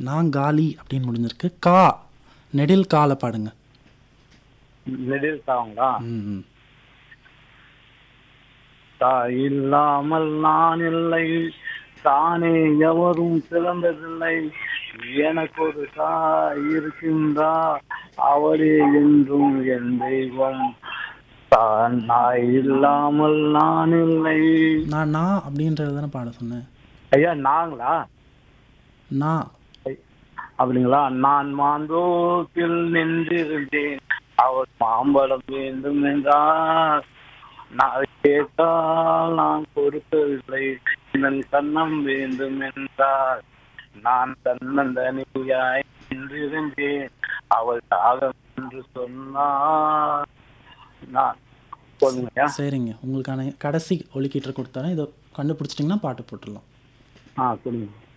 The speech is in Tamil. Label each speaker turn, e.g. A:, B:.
A: நான் காலி அப்படின்னு முடிஞ்சிருக்கு கா நெடில் கால பாடுங்க
B: நெடில் தாங்களா
A: ம் ம்.
B: தாய் இல்லாமல் நான் இல்லை தானே எவரும் பிறந்ததில்லை எனக்கு ஒரு தாய் இருக்கின்றா அவளே என்றும் என் தெய்வம் தான் நாய் இல்லாமல் நான் இல்லை
A: நான் நான் அப்படின்றது தானே பாட சொன்னேன்
B: ஐயா நாங்களா
A: நான்
B: அப்படிங்களா நான் மாந்தோப்பில் நின்றிருந்தேன் அவர் மாம்பழம் வேண்டும் என்றார் நான் கேட்டால் நான் கொடுக்கவில்லை என் கண்ணம் வேண்டும் என்றார் நான் தன்னந்தனியாய் நின்றிருந்தேன் அவள் தாகம் என்று சொன்னார் நான் சொல்லுங்கய்யா
A: சரிங்க உங்களுக்கான கடைசி ஒலிக்கீட்டர் கொடுத்தாரேன் இதை கண்டுபிடிச்சிட்டிங்கன்னா பாட்டு போட்டுடலாம்
B: ஆ சொல்லுங்க